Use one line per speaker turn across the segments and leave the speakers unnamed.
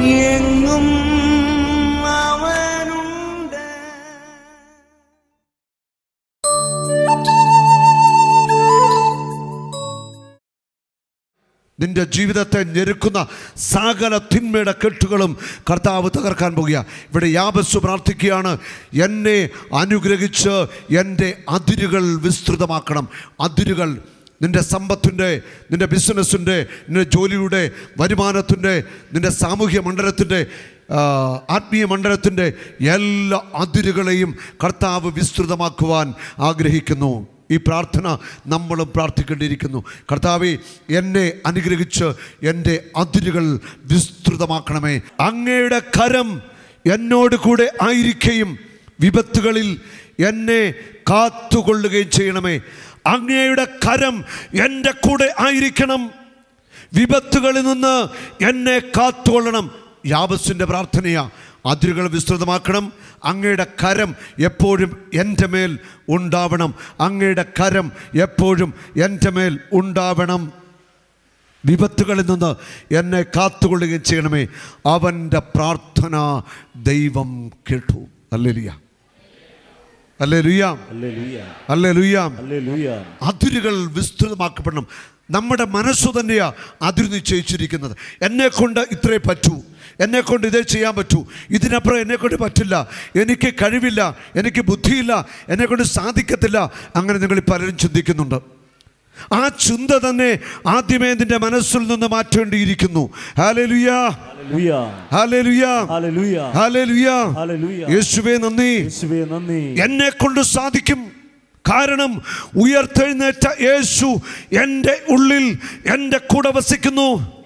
എങ്ങും അവനുണ്ട്
നിന്റെ ജീവിതത്തെ ഞെരുക്കുന്ന സകല തിന്മയുടെ കെട്ടുകളും കർത്താവ് തകർക്കാൻ പോകുക ഇവിടെ യാബസ് പ്രാർത്ഥിക്കുകയാണ് എന്നെ അനുഗ്രഹിച്ച് എൻ്റെ അതിരുകൾ വിസ്തൃതമാക്കണം അതിരുകൾ നിന്റെ സമ്പത്തിൻ്റെ നിന്റെ ബിസിനസ്സിൻ്റെ നിന്റെ ജോലിയുടെ വരുമാനത്തിൻ്റെ നിന്റെ സാമൂഹ്യ മണ്ഡലത്തിൻ്റെ ആ, ആത്മീയ മണ്ഡലത്തിൻ്റെ എല്ലാ അതിരുകളെയും കർത്താവ് വിസ്തൃതമാക്കുവാൻ ആഗ്രഹിക്കുന്നു ഈ പ്രാർത്ഥന നമ്മളും പ്രാർത്ഥിക്കേണ്ടിയിരിക്കുന്നു കർത്താവെ എന്നെ അനുഗ്രഹിച്ച് എൻ്റെ അതിരുകൾ വിസ്തൃതമാക്കണമേ അങ്ങയുടെ കരം എന്നോട് കൂടെ ആയിരിക്കുകയും വിപത്തുകളിൽ എന്നെ കാത്തുകൊള്ളുകയും ചെയ്യണമേ അങ്ങയുടെ കരം എൻ്റെ കൂടെ ആയിരിക്കണം വിപത്തുകളിൽ നിന്ന് എന്നെ കാത്തുകൊള്ളണം യാബസിൻ്റെ പ്രാർത്ഥനയാ അതിരുകൾ വിസ്തൃതമാക്കണം അങ്ങയുടെ കരം എപ്പോഴും എൻ്റെ മേൽ ഉണ്ടാവണം അങ്ങയുടെ കരം എപ്പോഴും എൻ്റെ മേൽ ഉണ്ടാവണം വിപത്തുകളിൽ നിന്ന് എന്നെ കാത്തുകൊള്ളുകയും ചെയ്യണമേ അവൻ്റെ പ്രാർത്ഥന ദൈവം കേട്ടു അല്ലേലിയ അല്ലേലുയാം
ഹല്ലേലൂയ
അല്ലേലുയാം
ഹല്ലേലൂയ
അതിരുകൾ വിസ്തൃതമാക്കപ്പെടണം നമ്മുടെ മനസ്സു തന്നെയാ അതിര് നിശ്ചയിച്ചിരിക്കുന്നത് എന്നെ കൊണ്ട് ഇത്രേ പറ്റൂ എന്നെ കൊണ്ട് ഇതേ ചെയ്യാൻ പറ്റൂ ഇതിനപ്പുറം എന്നെ കൊണ്ട് പറ്റില്ല എനിക്ക് കഴിവില്ല എനിക്ക് ബുദ്ധിയില്ല എന്നെ കൊണ്ട് സാധിക്കത്തില്ല അങ്ങനെ നിങ്ങൾ പലരും ചിന്തിക്കുന്നുണ്ട് ആ ചിന്ത തന്നെ ആദ്യമേ നിന്റെ മനസ്സിൽ നിന്ന് മാറ്റേണ്ടിയിരിക്കുന്നു hallelujah
hallelujah
hallelujah
hallelujah
hallelujah
hallelujah
യേശുവേ നന്ദി
യേശുവേ നന്ദി
എന്നെ കൊണ്ട് സാധിക്കും കാരണം ഉയർത്തെഴുന്നേറ്റ യേശു എൻ്റെ ഉള്ളിൽ എൻ്റെ കൂടെ വസിക്കുന്നു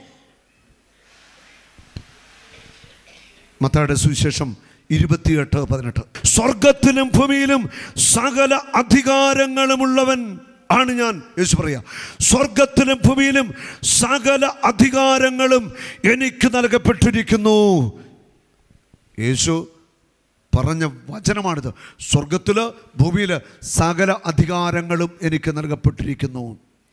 മത്തായുടെ സുവിശേഷം ഇരുപത്തിയെട്ട് പതിനെട്ട് സ്വർഗത്തിലും ഭൂമിയിലും സകല അധികാരങ്ങളുമുള്ളവൻ ആണ് ഞാൻ യേശു പറയാ സ്വർഗത്തിലും ഭൂമിയിലും സകല അധികാരങ്ങളും എനിക്ക് നൽകപ്പെട്ടിരിക്കുന്നു യേശു പറഞ്ഞ വചനമാണിത് സ്വർഗത്തിൽ ഭൂമിയിൽ സകല അധികാരങ്ങളും എനിക്ക് നൽകപ്പെട്ടിരിക്കുന്നു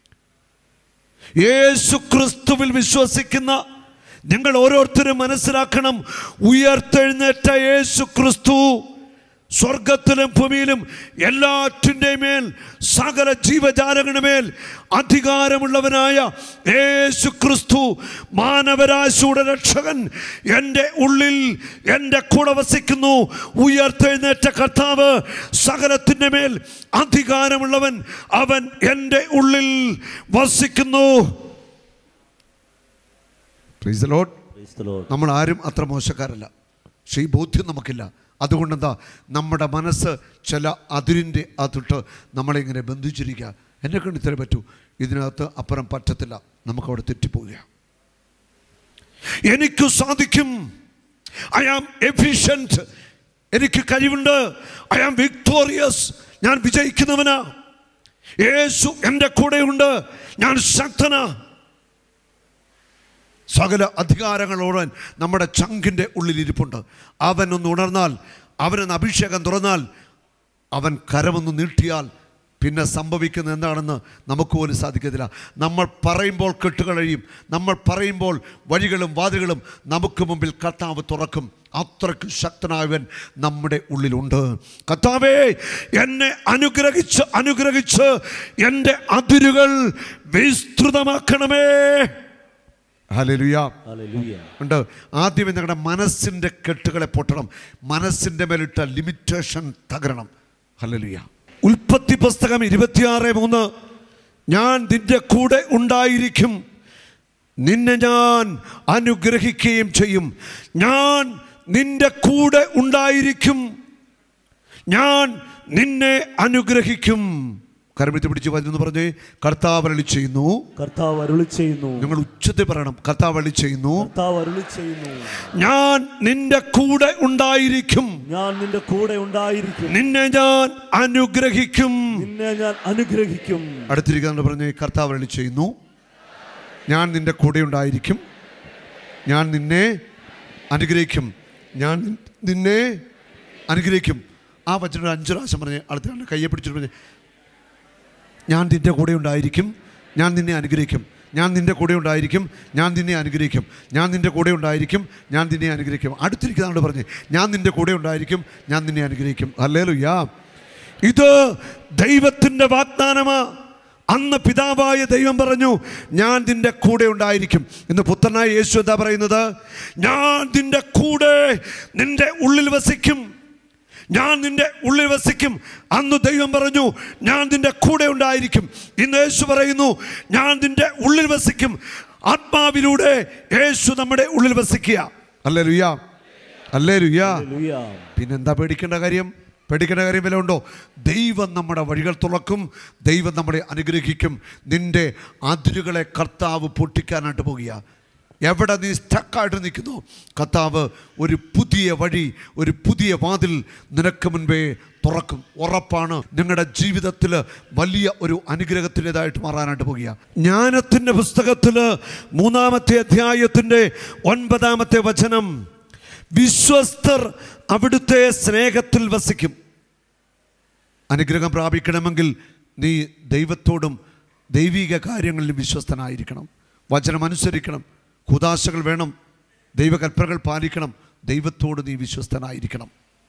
യേശു ക്രിസ്തുവിൽ വിശ്വസിക്കുന്ന നിങ്ങൾ ഓരോരുത്തരും മനസ്സിലാക്കണം ഉയർത്തെഴുന്നേറ്റ യേശു ക്രിസ്തു സ്വർഗത്തിലും ഭൂമിയിലും എല്ലാറ്റിൻ്റെയും മേൽ സകല ജീവജാലങ്ങളുടെ മേൽ അധികാരമുള്ളവനായ യേശു ക്രിസ്തു മാനവരാശിയുടെ രക്ഷകൻ എൻ്റെ ഉള്ളിൽ എൻ്റെ കൂടെ വസിക്കുന്നു ഉയർത്തെഴുന്നേറ്റ കർത്താവ് സകലത്തിൻ്റെ മേൽ അധികാരമുള്ളവൻ അവൻ എൻ്റെ ഉള്ളിൽ വസിക്കുന്നു Praise the Lord.
Praise the Lord.
നമ്മൾ ആരും അത്ര മോശക്കാരല്ല പക്ഷേ ഈ ബോധ്യം നമുക്കില്ല അതുകൊണ്ടെന്താ നമ്മുടെ മനസ്സ് ചില അതിരിൻ്റെ അതിട്ട് നമ്മളിങ്ങനെ ബന്ധിച്ചിരിക്കുക എന്നെ കൊണ്ട് ഇത്രേ പറ്റൂ ഇതിനകത്ത് അപ്പുറം പറ്റത്തില്ല നമുക്കവിടെ തെറ്റിപ്പോവുക എനിക്ക് സാധിക്കും ഐ ആം എഫിഷ്യൻറ്റ് എനിക്ക് കഴിവുണ്ട് ഐ ആം വിക്ടോറിയസ് ഞാൻ വിജയിക്കുന്നവനാ യേശു എൻ്റെ കൂടെയുണ്ട് ഞാൻ ശക്തനാ സകല അധികാരങ്ങളോടൻ നമ്മുടെ ചങ്കിൻ്റെ ഉള്ളിലിരിപ്പുണ്ട് അവൻ ഒന്ന് ഉണർന്നാൽ അവനൊന്ന് അഭിഷേകം തുറന്നാൽ അവൻ കരമൊന്ന് നീട്ടിയാൽ പിന്നെ സംഭവിക്കുന്നത് എന്താണെന്ന് നമുക്ക് പോലും സാധിക്കത്തില്ല നമ്മൾ പറയുമ്പോൾ കെട്ടുകളഴിയും നമ്മൾ പറയുമ്പോൾ വഴികളും വാതിലുകളും നമുക്ക് മുമ്പിൽ കർത്താവ് തുറക്കും അത്രയ്ക്ക് ശക്തനായവൻ നമ്മുടെ ഉള്ളിലുണ്ട് കർത്താവേ എന്നെ അനുഗ്രഹിച്ച് അനുഗ്രഹിച്ച് എൻ്റെ അതിരുകൾ വിസ്തൃതമാക്കണമേ ഹല്ലേലൂയ
ഹല്ലേലൂയ
ഉണ്ട് ആദ്യമേ ഞങ്ങളുടെ മനസ്സിൻ്റെ കെട്ടുകളെ പൊട്ടണം മനസ്സിൻ്റെ മേലിട്ട ലിമിറ്റേഷൻ തകരണം ഹല്ലേലൂയ ഉൽപ്പത്തി പുസ്തകം ഇരുപത്തിയാറ് മൂന്ന് ഞാൻ നിന്റെ കൂടെ ഉണ്ടായിരിക്കും നിന്നെ ഞാൻ അനുഗ്രഹിക്കുകയും ചെയ്യും ഞാൻ നിന്റെ കൂടെ ഉണ്ടായിരിക്കും ഞാൻ നിന്നെ അനുഗ്രഹിക്കും കരമിത്തി പിടിച്ച് വന്നു പറഞ്ഞേ കർത്താവ് അരുളി ചെയ്യുന്നു
കർത്താവ് അരുളി ചെയ്യുന്നു
നിങ്ങൾ ഉച്ചത്തിൽ പറയണം കർത്താവ് അരുളി ചെയ്യുന്നു
കർത്താവ് അരുളി ചെയ്യുന്നു
ഞാൻ നിന്റെ കൂടെ ഉണ്ടായിരിക്കും
ഞാൻ നിന്റെ കൂടെ ഉണ്ടായിരിക്കും
നിന്നെ ഞാൻ അനുഗ്രഹിക്കും
നിന്നെ ഞാൻ അനുഗ്രഹിക്കും
അടുത്തിരിക്കുന്ന പറഞ്ഞ് കർത്താവ് അരുളി ചെയ്യുന്നു ഞാൻ നിന്റെ കൂടെ ഉണ്ടായിരിക്കും ഞാൻ നിന്നെ അനുഗ്രഹിക്കും ഞാൻ നിൻ- നിന്നെ അനുഗ്രഹിക്കും ആ വചനം ഒരു അഞ്ച് പ്രാവശ്യം പറഞ്ഞ് അടുത്ത കയ്യെ പിടിച്ചിട്ട് പറഞ്ഞ് ഞാൻ നിന്റെ കൂടെ ഉണ്ടായിരിക്കും ഞാൻ നിന്നെ അനുഗ്രഹിക്കും ഞാൻ നിൻ്റെ കൂടെ ഉണ്ടായിരിക്കും ഞാൻ നിന്നെ അനുഗ്രഹിക്കും ഞാൻ നിൻ്റെ കൂടെ ഉണ്ടായിരിക്കും ഞാൻ നിന്നെ അനുഗ്രഹിക്കും അടുത്തിരിക്കുന്നതാണ് പറഞ്ഞ് ഞാൻ നിൻ്റെ കൂടെ ഉണ്ടായിരിക്കും ഞാൻ നിന്നെ അനുഗ്രഹിക്കും അല്ലേലുയ്യാ ഇത് ദൈവത്തിൻ്റെ വാഗ്ദാനമാ അന്ന് പിതാവായ ദൈവം പറഞ്ഞു ഞാൻ നിന്റെ കൂടെ ഉണ്ടായിരിക്കും ഇന്ന് പുത്രനായ യേശു എന്താ പറയുന്നത് ഞാൻ നിന്റെ കൂടെ നിന്റെ ഉള്ളിൽ വസിക്കും ഞാൻ നിന്റെ ഉള്ളിൽ വസിക്കും അന്ന് ദൈവം പറഞ്ഞു ഞാൻ നിന്റെ കൂടെ ഉണ്ടായിരിക്കും ഇന്ന് യേശു പറയുന്നു ഞാൻ നിന്റെ ഉള്ളിൽ വസിക്കും ആത്മാവിലൂടെ യേശു നമ്മുടെ ഉള്ളിൽ വസിക്കുക അല്ലേ ലുയ്യ അല്ലേ ലുയ്യ
ഹല്ലേലൂയ.
പിന്നെന്താ പേടിക്കേണ്ട കാര്യം പേടിക്കേണ്ട കാര്യം വല്ല ഉണ്ടോ ദൈവം നമ്മുടെ വഴികൾ തുറക്കും ദൈവം നമ്മളെ അനുഗ്രഹിക്കും നിന്റെ അതിരുകളെ കർത്താവ് പൊട്ടിക്കാനായിട്ട് പോകുക എവിടെ നീ സ്റ്റക്കായിട്ട് നിൽക്കുന്നു കർത്താവ് ഒരു പുതിയ വഴി ഒരു പുതിയ വാതിൽ നിനക്ക് മുൻപേ തുറക്കും ഉറപ്പാണ് നിങ്ങളുടെ ജീവിതത്തിൽ വലിയ ഒരു അനുഗ്രഹത്തിൻ്റെതായിട്ട് മാറാനായിട്ട് പോകുക ജ്ഞാനത്തിൻ്റെ പുസ്തകത്തിൽ മൂന്നാമത്തെ അധ്യായത്തിൻ്റെ ഒൻപതാമത്തെ വചനം വിശ്വസ്തർ അവിടുത്തെ സ്നേഹത്തിൽ വസിക്കും അനുഗ്രഹം പ്രാപിക്കണമെങ്കിൽ നീ ദൈവത്തോടും ദൈവിക കാര്യങ്ങളിൽ വിശ്വസ്തനായിരിക്കണം വചനം അനുസരിക്കണം കുതാശകൾ വേണം ദൈവകൽപ്പനകൾ പാലിക്കണം ദൈവത്തോട് നീ വിശ്വസ്തനായിരിക്കണം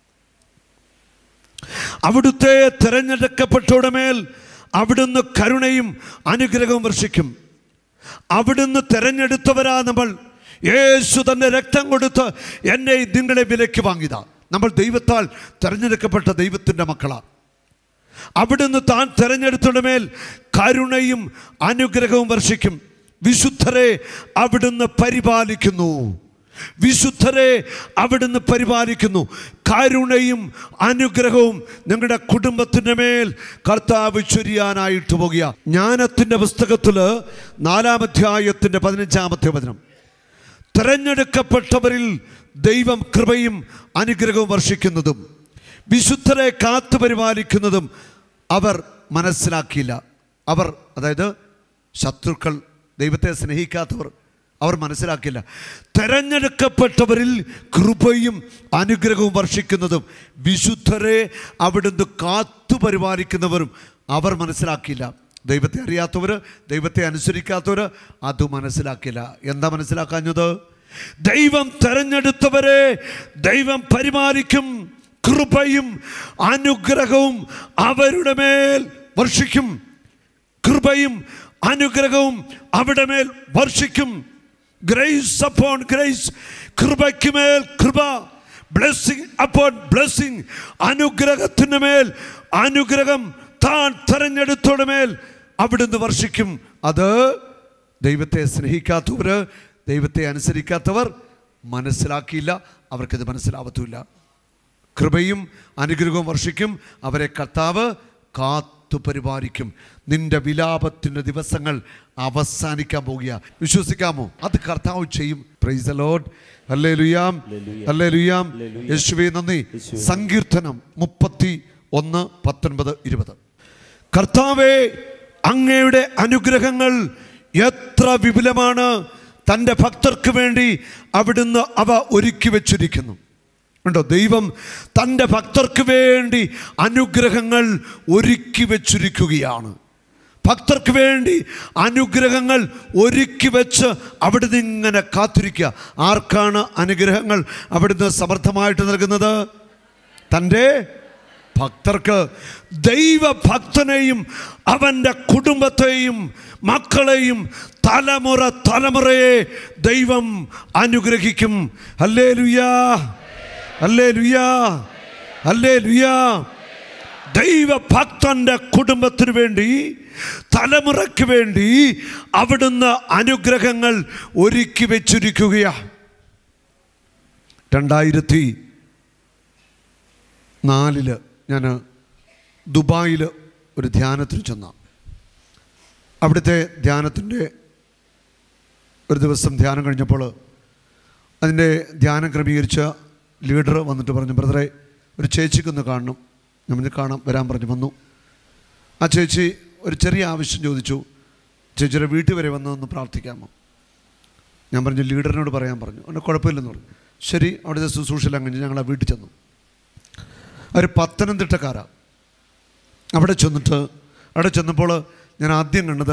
അവിടുത്തെ തിരഞ്ഞെടുക്കപ്പെട്ടവരുടെ മേൽ അവിടുന്ന് കരുണയും അനുഗ്രഹവും വർഷിക്കും അവിടുന്ന് തിരഞ്ഞെടുത്തവരാ നമ്മൾ യേശു തന്റെ രക്തം കൊടുത്ത് എന്നെ നിങ്ങളെ വിലയ്ക്ക് വാങ്ങിയതാ നമ്മൾ ദൈവത്താൽ തിരഞ്ഞെടുക്കപ്പെട്ട ദൈവത്തിൻ്റെ മക്കളാണ് അവിടുന്ന് താൻ തിരഞ്ഞെടുത്തവരുടെ മേൽ കരുണയും അനുഗ്രഹവും വർഷിക്കും വിശുദ്ധരെ അവിടുന്ന് പരിപാലിക്കുന്നു വിശുദ്ധരെ അവിടുന്ന് പരിപാലിക്കുന്നു കരുണയും അനുഗ്രഹവും നിങ്ങളുടെ കുടുംബത്തിൻ്റെ മേൽ കർത്താവ് ചൊരിയാനായിട്ട് പോകുക ജ്ഞാനത്തിൻ്റെ പുസ്തകത്തിൽ നാലാമധ്യായത്തിൻ്റെ പതിനഞ്ചാമത്തെ വചനം തിരഞ്ഞെടുക്കപ്പെട്ടവരിൽ ദൈവം കൃപയും അനുഗ്രഹവും വർഷിക്കുന്നതും വിശുദ്ധരെ കാത്തു പരിപാലിക്കുന്നതും അവർ മനസ്സിലാക്കിയില്ല അവർ അതായത് ശത്രുക്കൾ ദൈവത്തെ സ്നേഹിക്കാത്തവർ അവർ മനസ്സിലാക്കില്ല തെരഞ്ഞെടുക്കപ്പെട്ടവരിൽ കൃപയും അനുഗ്രഹവും വർഷിക്കുന്നതും വിശുദ്ധരെ അവിടുന്ന് കാത്തു പരിപാലിക്കുന്നവരും അവർ മനസ്സിലാക്കിയില്ല ദൈവത്തെ അറിയാത്തവർ ദൈവത്തെ അനുസരിക്കാത്തവർ അത് മനസ്സിലാക്കില്ല എന്താ മനസ്സിലാക്കാഞ്ഞത് ദൈവം തെരഞ്ഞെടുത്തവരെ ദൈവം പരിപാലിക്കും കൃപയും അനുഗ്രഹവും അവരുടെ മേൽ വർഷിക്കും കൃപയും അനുഗ്രഹവും അവിടെ മേൽ വർഷിക്കും ഗ്രേസ് അപ്പോൺ ഗ്രേസ് കൃപയ്ക്ക് മേൽ കൃപ ബ്ലെസ്സിങ് അപ്പോൺ ബ്ലെസ്സിങ് അനുഗ്രഹത്തിന് മേൽ അനുഗ്രഹം താൻ തെരഞ്ഞെടുത്തോടെ മേൽ അവിടുന്ന് വർഷിക്കും അത് ദൈവത്തെ സ്നേഹിക്കാത്തവർ ദൈവത്തെ അനുസരിക്കാത്തവർ മനസ്സിലാക്കിയില്ല അവർക്കത് മനസ്സിലാവത്തുമില്ല കൃപയും അനുഗ്രഹവും വർഷിക്കും അവരെ കർത്താവ് കാത്തു പരിപാലിക്കും നിന്റെ വിലാപത്തിൻ്റെ ദിവസങ്ങൾ അവസാനിക്കാൻ പോകുക വിശ്വസിക്കാമോ അത് കർത്താവ് ചെയ്യും പ്രൈസ് ലോഡ് അല്ലേ ലുയാം അല്ലേ ലുയാം യേശുവേ നന്ദി സങ്കീർത്തനം മുപ്പത്തി ഒന്ന് പത്തൊൻപത് ഇരുപത് കർത്താവെ അങ്ങയുടെ അനുഗ്രഹങ്ങൾ എത്ര വിപുലമാണ് തൻ്റെ ഭക്തർക്ക് വേണ്ടി അവിടുന്ന് അവ ഒരുക്കി വച്ചിരിക്കുന്നു ഉണ്ടോ ദൈവം തൻ്റെ ഭക്തർക്ക് വേണ്ടി അനുഗ്രഹങ്ങൾ ഒരുക്കി വച്ചിരിക്കുകയാണ് ഭക്തർക്ക് വേണ്ടി അനുഗ്രഹങ്ങൾ ഒരുക്കി വെച്ച് അവിടുന്ന് ഇങ്ങനെ കാത്തിരിക്കുക ആർക്കാണ് അനുഗ്രഹങ്ങൾ അവിടുന്ന് സമർത്ഥമായിട്ട് നൽകുന്നത് തൻ്റെ ഭക്തർക്ക് ദൈവഭക്തനെയും അവൻ്റെ കുടുംബത്തെയും മക്കളെയും തലമുറ തലമുറയെ ദൈവം അനുഗ്രഹിക്കും അല്ലേ ലുയാ അല്ലേ ലുയാ അല്ലേ ലുയാ ദൈവഭക്തന്റെ കുടുംബത്തിന് വേണ്ടി തലമുറയ്ക്ക് വേണ്ടി അവിടുന്ന് അനുഗ്രഹങ്ങൾ ഒരുക്കി വെച്ചിരിക്കുകയാണ് രണ്ടായിരത്തി നാലില് ഞാൻ ദുബായിൽ ഒരു ധ്യാനത്തിന് ചെന്ന അവിടുത്തെ ധ്യാനത്തിൻ്റെ ഒരു ദിവസം ധ്യാനം കഴിഞ്ഞപ്പോൾ അതിൻ്റെ ധ്യാനം ക്രമീകരിച്ച ലീഡർ വന്നിട്ട് പറഞ്ഞു ബ്രദറെ ഒരു ചേച്ചിക്കൊന്ന് കാണണം നമ്മൾ കാണാം വരാൻ പറഞ്ഞു വന്നു ആ ചേച്ചി ഒരു ചെറിയ ആവശ്യം ചോദിച്ചു ചേച്ചിയുടെ വീട്ടിൽ വരെ വന്നതൊന്ന് പ്രാർത്ഥിക്കാമോ ഞാൻ പറഞ്ഞു ലീഡറിനോട് പറയാൻ പറഞ്ഞു അവൻ്റെ കുഴപ്പമില്ലെന്ന് പറഞ്ഞു ശരി അവിടുത്തെ ശുശ്രൂഷയെല്ലാം കഴിഞ്ഞ് ഞങ്ങൾ ആ വീട്ടിൽ ചെന്നു അവർ പത്തനംതിട്ടക്കാരാ അവിടെ ചെന്നിട്ട് അവിടെ ചെന്നപ്പോൾ ഞാൻ ആദ്യം കണ്ടത്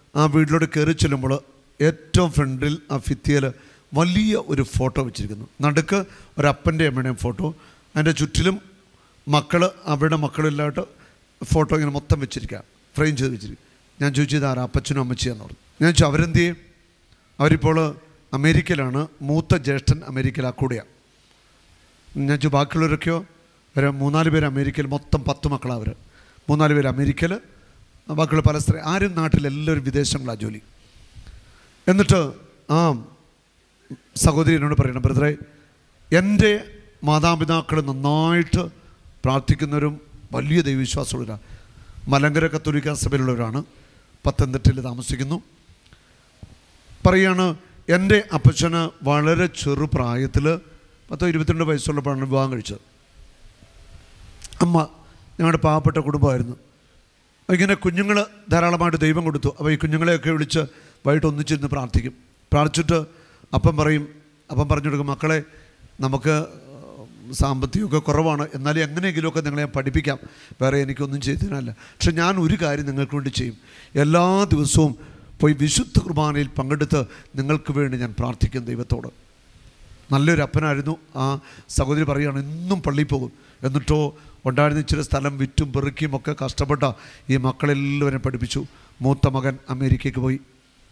ആ വീട്ടിലോട്ട് കയറി ചെല്ലുമ്പോൾ ഏറ്റവും ഫ്രണ്ടിൽ ആ ഭിത്തിയിൽ വലിയ ഒരു ഫോട്ടോ വെച്ചിരിക്കുന്നു നടുക്ക് ഒരപ്പൻ്റെ അമ്മയുടെയും ഫോട്ടോ അതിൻ്റെ ചുറ്റിലും മക്കൾ അവരുടെ മക്കളെല്ലാമായിട്ട് ഫോട്ടോ ഇങ്ങനെ മൊത്തം വെച്ചിരിക്കുക ഫ്രെയിം ചെയ്ത് വെച്ചിരിക്കുക ഞാൻ ചോദിച്ചത് ആരാ അപ്പച്ചനും അമ്മച്ചിയാന്ന് പറഞ്ഞു ഞാൻ ചോദിച്ചു അവരെന്ത് ചെയ്യും അവരിപ്പോൾ അമേരിക്കയിലാണ് മൂത്ത ജ്യേഷ്ഠൻ അമേരിക്കയിൽ അക്കൂടെയാണ് ഞാൻ ചോദിച്ചു ബാക്കിയുള്ളവരൊക്കെയോ ഒരു മൂന്നാല് പേര് അമേരിക്കയിൽ മൊത്തം പത്ത് മക്കളാണ് അവർ മൂന്നാല് പേര് അമേരിക്കയിൽ ബാക്കിയുള്ള പല സ്ഥലം ആരും നാട്ടിൽ എല്ലാവരും വിദേശങ്ങളാണ് ജോലി എന്നിട്ട് ആ സഹോദരി എന്നോട് പറയണം ബ്രദറെ എൻ്റെ മാതാപിതാക്കൾ നന്നായിട്ട് പ്രാർത്ഥിക്കുന്നവരും വലിയ ദൈവവിശ്വാസമുള്ളവരാണ് മലങ്കര കത്തോലിക്ക സഭയിലുള്ളവരാണ് പത്തനംതിട്ടയിൽ താമസിക്കുന്നു പറയാണ് എൻ്റെ അപ്പച്ചന് വളരെ ചെറുപ്രായത്തിൽ പത്തോ ഇരുപത്തിരണ്ട് വയസ്സുള്ളപ്പോഴാണ് വിവാഹം കഴിച്ചത് അമ്മ ഞങ്ങളുടെ പാവപ്പെട്ട കുടുംബമായിരുന്നു ഇങ്ങനെ കുഞ്ഞുങ്ങൾ ധാരാളമായിട്ട് ദൈവം കൊടുത്തു അപ്പോൾ ഈ കുഞ്ഞുങ്ങളെയൊക്കെ വിളിച്ച് വൈകിട്ട് ഒന്നിച്ചിരുന്ന് പ്രാർത്ഥിക്കും പ്രാർത്ഥിച്ചിട്ട് അപ്പം പറയും അപ്പം പറഞ്ഞു കൊടുക്കും മക്കളെ നമുക്ക് സാമ്പത്തികമൊക്കെ കുറവാണ് എന്നാലും എങ്ങനെയെങ്കിലുമൊക്കെ നിങ്ങളെ ഞാൻ പഠിപ്പിക്കാം വേറെ എനിക്കൊന്നും ചെയ്തതിനല്ല പക്ഷെ ഞാൻ ഒരു കാര്യം നിങ്ങൾക്ക് വേണ്ടി ചെയ്യും എല്ലാ ദിവസവും പോയി വിശുദ്ധ കുർബാനയിൽ പങ്കെടുത്ത് നിങ്ങൾക്ക് വേണ്ടി ഞാൻ പ്രാർത്ഥിക്കും ദൈവത്തോട് നല്ലൊരു അപ്പനായിരുന്നു ആ സഹോദരി പറയുകയാണ് എന്നും പള്ളിയിൽ പോകും എന്നിട്ടോ ഉണ്ടായിരുന്ന ഇച്ചിരി സ്ഥലം വിറ്റും പെറുക്കിയും ഒക്കെ കഷ്ടപ്പെട്ട ഈ മക്കളെല്ലാവരും പഠിപ്പിച്ചു മൂത്ത മകൻ അമേരിക്കയ്ക്ക് പോയി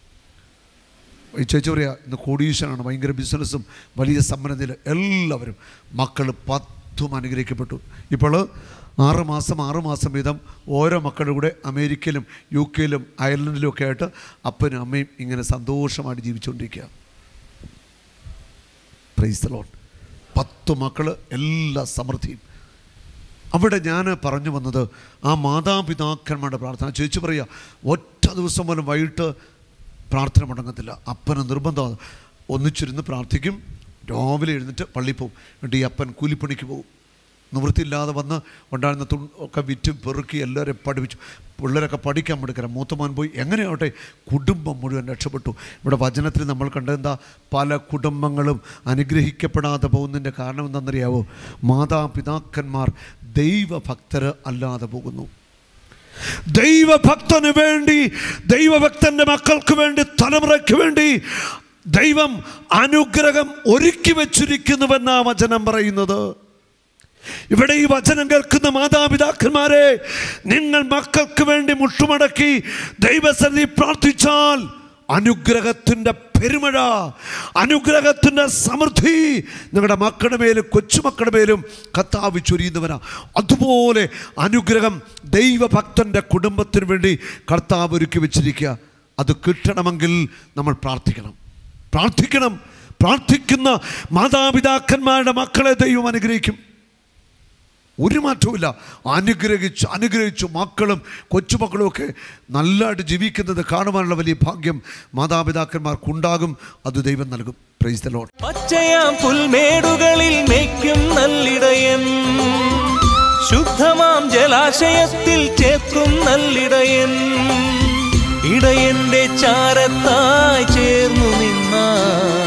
ഈ ചേച്ചി പറയാ ഇന്ന് കോടീശ്വരാണ് ഭയങ്കര ബിസിനസ്സും വലിയ സമ്പന്നതയിൽ എല്ലാവരും മക്കൾ പത്തും അനുഗ്രഹിക്കപ്പെട്ടു ഇപ്പോൾ ആറ് മാസം ആറ് മാസം വീതം ഓരോ മക്കളുടെ കൂടെ അമേരിക്കയിലും യു കെയിലും അയർലൻഡിലും ഒക്കെ ആയിട്ട് അപ്പനും അമ്മയും ഇങ്ങനെ സന്തോഷമായിട്ട് ജീവിച്ചുകൊണ്ടിരിക്കുക പ്രൈസ് ലോൺ പത്ത് മക്കൾ എല്ലാ സമൃദ്ധിയും അവിടെ ഞാൻ പറഞ്ഞു വന്നത് ആ മാതാപിതാക്കന്മാരുടെ പ്രാർത്ഥന ചേച്ചി പറയുക ഒറ്റ ദിവസം പോലും വൈകിട്ട് പ്രാർത്ഥന മുടങ്ങത്തില്ല അപ്പന് നിർബന്ധമാണ് ഒന്നിച്ചിരുന്ന് പ്രാർത്ഥിക്കും രാവിലെ എഴുന്നിട്ട് പള്ളിയിൽ പോകും എന്നിട്ട് ഈ അപ്പൻ കൂലിപ്പണിക്ക് പോകും നിവൃത്തിയില്ലാതെ വന്ന് ഉണ്ടായിരുന്ന തു ഒക്കെ വിറ്റ് പെറുക്കി എല്ലാവരെയും പഠിപ്പിച്ചു പിള്ളേരൊക്കെ പഠിക്കാൻ എടുക്കണം മൂത്തമാൻ പോയി എങ്ങനെയാവട്ടെ കുടുംബം മുഴുവൻ രക്ഷപ്പെട്ടു ഇവിടെ വചനത്തിൽ നമ്മൾ കണ്ടെന്താ പല കുടുംബങ്ങളും അനുഗ്രഹിക്കപ്പെടാതെ പോകുന്നതിൻ്റെ കാരണം എന്താണെന്നറിയാവോ മാതാപിതാക്കന്മാർ ദൈവഭക്തർ അല്ലാതെ പോകുന്നു ദൈവഭക്തന് വേണ്ടി ദൈവഭക്തന്റെ മക്കൾക്ക് വേണ്ടി തലമുറയ്ക്ക് വേണ്ടി ദൈവം അനുഗ്രഹം ഒരുക്കി വച്ചിരിക്കുന്നുവെന്നാ വചനം പറയുന്നത് ഇവിടെ ഈ വചനം കേൾക്കുന്ന മാതാപിതാക്കന്മാരെ നിങ്ങൾ മക്കൾക്ക് വേണ്ടി മുട്ടുമടക്കി ദൈവസന്ധി പ്രാർത്ഥിച്ചാൽ അനുഗ്രഹത്തിൻ്റെ പെരുമഴ അനുഗ്രഹത്തിൻ്റെ സമൃദ്ധി നിങ്ങളുടെ മക്കളുടെ മേലും കൊച്ചുമക്കളുടെ മേലും കത്താവ് ചൊരിയുന്നവനാ അതുപോലെ അനുഗ്രഹം ദൈവഭക്തൻ്റെ കുടുംബത്തിന് വേണ്ടി കർത്താവ് ഒരുക്കി വെച്ചിരിക്കുക അത് കിട്ടണമെങ്കിൽ നമ്മൾ പ്രാർത്ഥിക്കണം പ്രാർത്ഥിക്കണം പ്രാർത്ഥിക്കുന്ന മാതാപിതാക്കന്മാരുടെ മക്കളെ ദൈവം അനുഗ്രഹിക്കും ഒരു മാറ്റവുമില്ല അനുഗ്രഹിച്ച് അനുഗ്രഹിച്ചു മക്കളും കൊച്ചുമക്കളും ഒക്കെ നല്ലതായിട്ട് ജീവിക്കുന്നത് കാണുവാനുള്ള വലിയ ഭാഗ്യം മാതാപിതാക്കന്മാർക്കുണ്ടാകും അത് ദൈവം നൽകും പ്രൈസ് ദ ലോഡ്
പച്ചയാം പുൽമേടുകളിൽ മേയ്ക്കും നല്ലിടയൻ ശുദ്ധമാം ജലാശയത്തിൽ ചേർക്കും നല്ലിടയൻ ഇടയന്റെ ചാരത്തായി ചേർന്നു നിന്ന